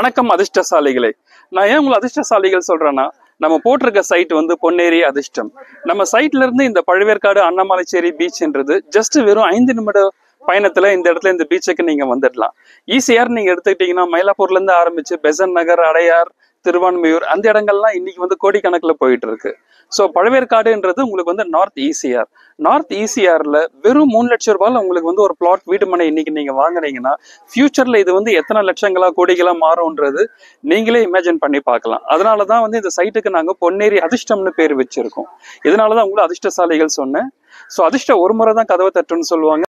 வணக்கம் அதிர்ஷ்டசாலிகளே நான் ஏன் உங்களை அதிர்ஷ்டசாலிகள் சொல்றேன்னா நம்ம போட்டிருக்க சைட் வந்து பொன்னேரி அதிர்ஷ்டம் நம்ம சைட்ல இருந்து இந்த பழவேற்காடு அண்ணாமலைச்சேரி பீச்ன்றது ஜஸ்ட் வெறும் ஐந்து நிமிட பயணத்துல இந்த இடத்துல இந்த பீச்சுக்கு நீங்க வந்துடலாம் ஈசிஆர் நீங்க எடுத்துக்கிட்டீங்கன்னா மயிலாப்பூர்ல இருந்து ஆரம்பிச்சு பெசன் நகர் அடையார் திருவான்மையூர் அந்த இடங்கள்லாம் இன்னைக்கு வந்து கோடிக்கணக்கில் போயிட்டு இருக்கு ஸோ பழவேற்காடுன்றது உங்களுக்கு வந்து நார்த் ஈசிஆர் நார்த் ஈசிஆர்ல வெறும் மூணு லட்சம் ரூபாயில உங்களுக்கு வந்து ஒரு பிளாட் வீடு மனை இன்னைக்கு நீங்க வாங்குனீங்கன்னா ஃபியூச்சர்ல இது வந்து எத்தனை லட்சங்களா கோடிகளா மாறும்ன்றது நீங்களே இமேஜின் பண்ணி பார்க்கலாம் அதனால தான் வந்து இந்த சைட்டுக்கு நாங்க பொன்னேரி அதிர்ஷ்டம்னு பேர் வச்சிருக்கோம் இதனால தான் உங்களை அதிர்ஷ்டசாலிகள் சொன்னேன் ஸோ அதிர்ஷ்டம் ஒரு முறை தான் கதவை தட்டுன்னு சொல்லுவாங்க